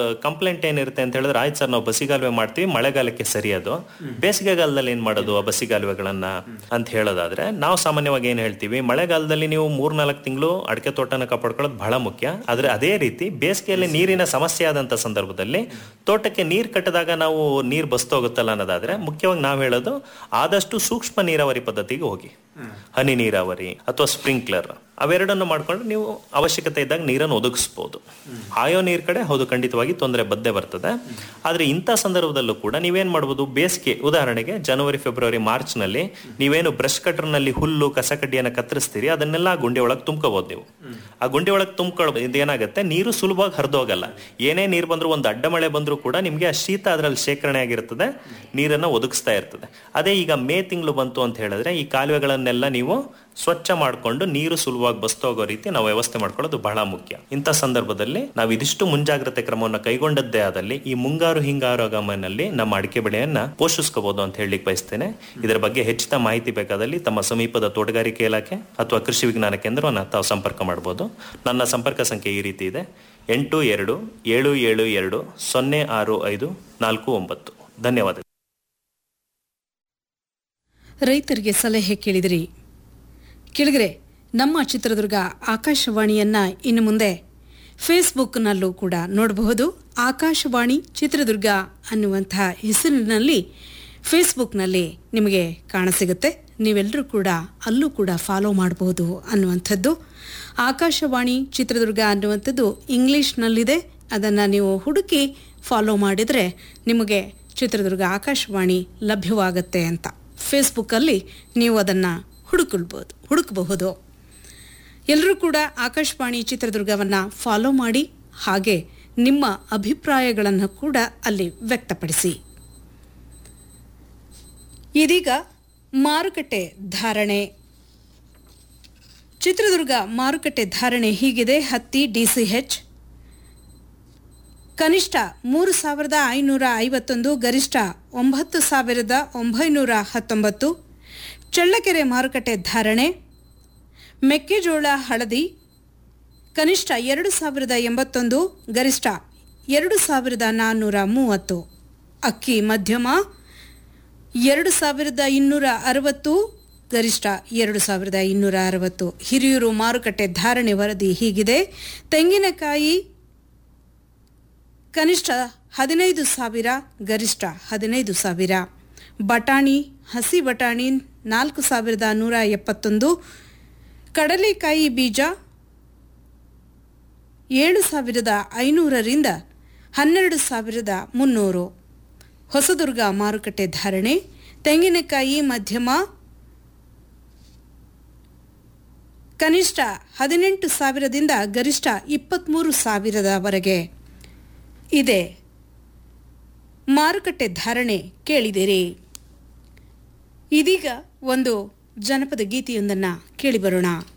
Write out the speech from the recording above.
complaint ಏನಿರುತ್ತೆ ಅಂತ ಹೇಳಿದ್ರೆ ಆಯ್ತು ಸರ್ ನಾವು ಬಸಿಗಾಲುವೆ ಮಾಡ್ತೀವಿ ಮಳೆಗಾಲಕ್ಕೆ ಸರಿ ಅದು ಬೇಸಿಗೆಗಾಲದಲ್ಲಿ ಏನ್ ಮಾಡೋದು ಆ ಬಸಿಗಾಲುವೆಗಳನ್ನ ಅಂತ ಹೇಳೋದಾದ್ರೆ ನಾವು ಸಾಮಾನ್ಯವಾಗಿ ಏನ್ ಹೇಳ್ತೀವಿ ಮಳೆಗಾಲದಲ್ಲಿ ನೀವು ಮೂರ್ನಾಲ್ಕು ತಿಂಗಳು ಅಡಿಕೆ ತೋಟನ ಕಾಪಾಡ್ಕೊಳ್ಳೋದು ಬಹಳ ಮುಖ್ಯ ಆದ್ರೆ ಅದೇ ರೀತಿ ಬೇಸಿಗೆಯಲ್ಲಿ ನೀರಿನ ಸಮಸ್ಯೆ ಆದಂತ ಸಂದರ್ಭದಲ್ಲಿ ತೋಟಕ್ಕೆ ನೀರ್ ಕಟ್ಟದಾಗ ನಾವು ನೀರ್ ಬಸ್ತೋಗುತ್ತಲ್ಲ ಅನ್ನೋದಾದ್ರೆ ಮುಖ್ಯವಾಗಿ ನಾವು ಹೇಳೋದು ಆದಷ್ಟು ಸೂಕ್ಷ್ಮ ನೀರಾವರಿ ಪದ್ಧತಿಗೆ ಹೋಗಿ ಹನಿ ನೀರಾವರಿ ಅಥವಾ ಸ್ಪ್ರಿಂಕ್ಲರ್ ಅವೆರಡನ್ನು ಮಾಡ್ಕೊಂಡು ನೀವು ಅವಶ್ಯಕತೆ ಇದ್ದಾಗ ನೀರನ್ನು ಒದಗಿಸ್ಬೋದು ಆಯೋ ನೀರ್ ಕಡೆ ಹೌದು ಖಂಡಿತವಾಗಿ ತೊಂದರೆ ಬದ್ದೇ ಬರ್ತದೆ ಆದ್ರೆ ಇಂಥ ಸಂದರ್ಭದಲ್ಲೂ ಕೂಡ ನೀವೇನ್ ಮಾಡ್ಬೋದು ಬೇಸಿಗೆ ಉದಾಹರಣೆಗೆ ಜನವರಿ ಫೆಬ್ರವರಿ ಮಾರ್ಚ್ ನಲ್ಲಿ ನೀವೇನು ಬ್ರಷ್ ಕಟರ್ ನಲ್ಲಿ ಹುಲ್ಲು ಕಸ ಕಡ್ಡಿಯನ್ನ ಕತ್ತರಿಸ್ತೀರಿ ಅದನ್ನೆಲ್ಲ ಆ ಗುಂಡಿ ಒಳಗೆ ತುಂಬ್ಕೋಬಹುದು ನೀವು ಆ ಗುಂಡಿ ಒಳಗೆ ತುಂಬ್ಕೊಳ್ಳೋ ಇದೇನಾಗುತ್ತೆ ನೀರು ಸುಲಭವಾಗಿ ಹರಿದೋಗಲ್ಲ ಏನೇ ನೀರು ಬಂದ್ರು ಒಂದು ಅಡ್ಡ ಮಳೆ ಬಂದ್ರು ಕೂಡ ನಿಮ್ಗೆ ಆ ಶೀತ ಅದರಲ್ಲಿ ಶೇಖರಣೆ ಆಗಿರ್ತದೆ ನೀರನ್ನ ಒದಗಿಸ್ತಾ ಇರ್ತದೆ ಅದೇ ಈಗ ಮೇ ತಿಂಗಳು ಬಂತು ಅಂತ ಹೇಳಿದ್ರೆ ಈ ಕಾಲುವೆಗಳನ್ನೆಲ್ಲ ನೀವು ಸ್ವಚ್ಛ ಮಾಡಿಕೊಂಡು ನೀರು ಸುಲಭವಾಗಿ ಬಸ್ತೋಗೋ ರೀತಿ ನಾವು ವ್ಯವಸ್ಥೆ ಮಾಡ್ಕೊಳ್ಳೋದು ಬಹಳ ಮುಖ್ಯ ಇಂಥ ಸಂದರ್ಭದಲ್ಲಿ ನಾವು ಇದಿಷ್ಟು ಮುಂಜಾಗ್ರತೆ ಕ್ರಮವನ್ನು ಕೈಗೊಂಡದ್ದೇ ಆದಲ್ಲಿ ಈ ಮುಂಗಾರು ಹಿಂಗಾರು ಆಗಮನಲ್ಲಿ ನಮ್ಮ ಅಡಿಕೆ ಬೆಳೆಯನ್ನ ಪೋಷಿಸ್ಕೋಬಹುದು ಅಂತ ಹೇಳಲಿಕ್ಕೆ ಬಯಸ್ತೇನೆ ಇದರ ಬಗ್ಗೆ ಹೆಚ್ಚಿನ ಮಾಹಿತಿ ಬೇಕಾದಲ್ಲಿ ತಮ್ಮ ಸಮೀಪದ ತೋಟಗಾರಿಕೆ ಇಲಾಖೆ ಅಥವಾ ಕೃಷಿ ವಿಜ್ಞಾನ ಕೇಂದ್ರವನ್ನು ತಾವು ಸಂಪರ್ಕ ಮಾಡಬಹುದು ನನ್ನ ಸಂಪರ್ಕ ಸಂಖ್ಯೆ ಈ ರೀತಿ ಇದೆ ಎಂಟು ಎರಡು ಏಳು ಏಳು ಎರಡು ಸೊನ್ನೆ ಆರು ಐದು ನಾಲ್ಕು ಒಂಬತ್ತು ಧನ್ಯವಾದ ರೈತರಿಗೆ ಸಲಹೆ ಕೇಳಿದಿರಿ ಕೇಳಿದ್ರೆ ನಮ್ಮ ಚಿತ್ರದುರ್ಗ ಆಕಾಶವಾಣಿಯನ್ನ ಇನ್ನು ಮುಂದೆ ಫೇಸ್ಬುಕ್ನಲ್ಲೂ ಕೂಡ ನೋಡಬಹುದು ಆಕಾಶವಾಣಿ ಚಿತ್ರದುರ್ಗ ಅನ್ನುವಂಥ ಹೆಸರಿನಲ್ಲಿ ಫೇಸ್ಬುಕ್ನಲ್ಲಿ ನಿಮಗೆ ಕಾಣಸಿಗುತ್ತೆ ನೀವೆಲ್ಲರೂ ಕೂಡ ಅಲ್ಲೂ ಕೂಡ ಫಾಲೋ ಮಾಡಬಹುದು ಅನ್ನುವಂಥದ್ದು ಆಕಾಶವಾಣಿ ಚಿತ್ರದುರ್ಗ ಅನ್ನುವಂಥದ್ದು ಇಂಗ್ಲೀಷ್ನಲ್ಲಿದೆ ಅದನ್ನು ನೀವು ಹುಡುಕಿ ಫಾಲೋ ಮಾಡಿದರೆ ನಿಮಗೆ ಚಿತ್ರದುರ್ಗ ಆಕಾಶವಾಣಿ ಲಭ್ಯವಾಗುತ್ತೆ ಅಂತ ಫೇಸ್ಬುಕ್ಕಲ್ಲಿ ನೀವು ಅದನ್ನು ಹುಡುಕಲ್ಬೋದು ಹುಡುಕಬಹುದು ಎಲ್ಲರೂ ಕೂಡ ಆಕಾಶವಾಣಿ ಚಿತ್ರದುರ್ಗವನ್ನು ಫಾಲೋ ಮಾಡಿ ಹಾಗೆ ನಿಮ್ಮ ಅಭಿಪ್ರಾಯಗಳನ್ನು ಕೂಡ ಅಲ್ಲಿ ವ್ಯಕ್ತಪಡಿಸಿ ಇದೀಗ ಮಾರುಕಟ್ಟೆ ಧಾರಣೆ ಚಿತ್ರದುರ್ಗ ಮಾರುಕಟ್ಟೆ ಧಾರಣೆ ಹೀಗಿದೆ ಹತ್ತಿ ಡಿಸಿಎಚ್ ಕನಿಷ್ಠ ಮೂರು ಸಾವಿರದ ಐನೂರ ಐವತ್ತೊಂದು ಗರಿಷ್ಠ ಒಂಬತ್ತು ಸಾವಿರದ ಒಂಬೈನೂರ ಹತ್ತೊಂಬತ್ತು ಚಳ್ಳಕೆರೆ ಮಾರುಕಟ್ಟೆ ಧಾರಣೆ ಮೆಕ್ಕೆಜೋಳ ಹಳದಿ ಕನಿಷ್ಠ ಎರಡು ಸಾವಿರದ ಎಂಬತ್ತೊಂದು ಗರಿಷ್ಠ ಎರಡು ಸಾವಿರದ ನಾನ್ನೂರ ಮೂವತ್ತು ಅಕ್ಕಿ ಮಧ್ಯಮ ಎರಡು ಸಾವಿರದ ಇನ್ನೂರ ಅರವತ್ತು ಗರಿಷ್ಠ ಎರಡು ಸಾವಿರದ ಇನ್ನೂರ ಅರವತ್ತು ಹಿರಿಯೂರು ಮಾರುಕಟ್ಟೆ ಧಾರಣೆ ವರದಿ ಹೀಗಿದೆ ತೆಂಗಿನಕಾಯಿ ಕನಿಷ್ಠ ಹದಿನೈದು ಸಾವಿರ ಗರಿಷ್ಠ ಹದಿನೈದು ಸಾವಿರ ಬಟಾಣಿ ಹಸಿ ಬಟಾಣಿ ನಾಲ್ಕು ಸಾವಿರದ ನೂರ ಎಪ್ಪತ್ತೊಂದು ಕಡಲೆಕಾಯಿ ಬೀಜ ಏಳು ಸಾವಿರದ ಐನೂರರಿಂದ ಹನ್ನೆರಡು ಸಾವಿರದ ಮುನ್ನೂರು ಹೊಸದುರ್ಗ ಮಾರುಕಟ್ಟೆ ಧಾರಣೆ ತೆಂಗಿನಕಾಯಿ ಮಧ್ಯಮ ಕನಿಷ್ಠ ಹದಿನೆಂಟು ಸಾವಿರದಿಂದ ಗರಿಷ್ಠ ಇಪ್ಪತ್ತ್ಮೂರು ಸಾವಿರದವರೆಗೆ ಇದೆ ಮಾರುಕಟ್ಟೆ ಧಾರಣೆ ಕೇಳಿದಿರಿ ಇದೀಗ ಒಂದು ಜನಪದ ಗೀತೆಯೊಂದನ್ನು ಕೇಳಿಬರೋಣ